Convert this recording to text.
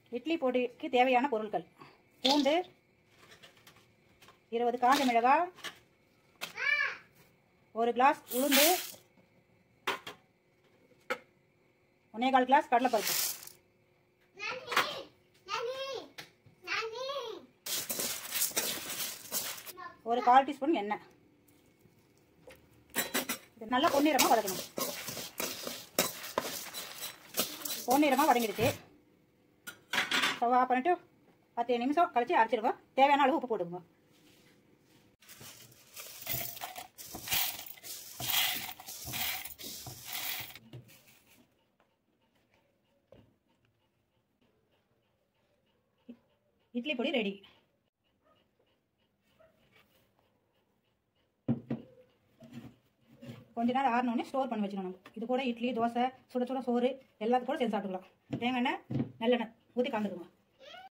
இட்லி பொடிக்கு தேவையான பொருட்கள் பூண்டு இருபது காஞ்ச மிளகாய் ஒரு கிளாஸ் உளுந்து ஒன்னே கால் கிளாஸ் கடலைப்பருப்பு ஒரு கால் டீஸ்பூன் எண்ணெய் இது நல்லா பொன்னிறமாக வதக்கணும் பொன்னிறமாக வதங்கிடுச்சு ஸ்டவ் ஆஃப் பண்ணிட்டு பத்து நிமிஷம் கழிச்சு அரைச்சிருக்கோம் தேவையான அளவு உப்பு போட்டுக்கோங்க இட்லி பொடி ரெடி கொஞ்ச நேரம் ஆறினோடனே ஸ்டோர் பண்ணி வச்சுக்கணும் நம்ம இது கூட இட்லி தோசை சுட சுட சோறு எல்லாத்து கூட சேர்த்து சாப்பிட்டுக்கலாம் தேங்காய் எண்ணெய் நல்லெண்ணெய் ஊற்றி கலந்துக்குங்க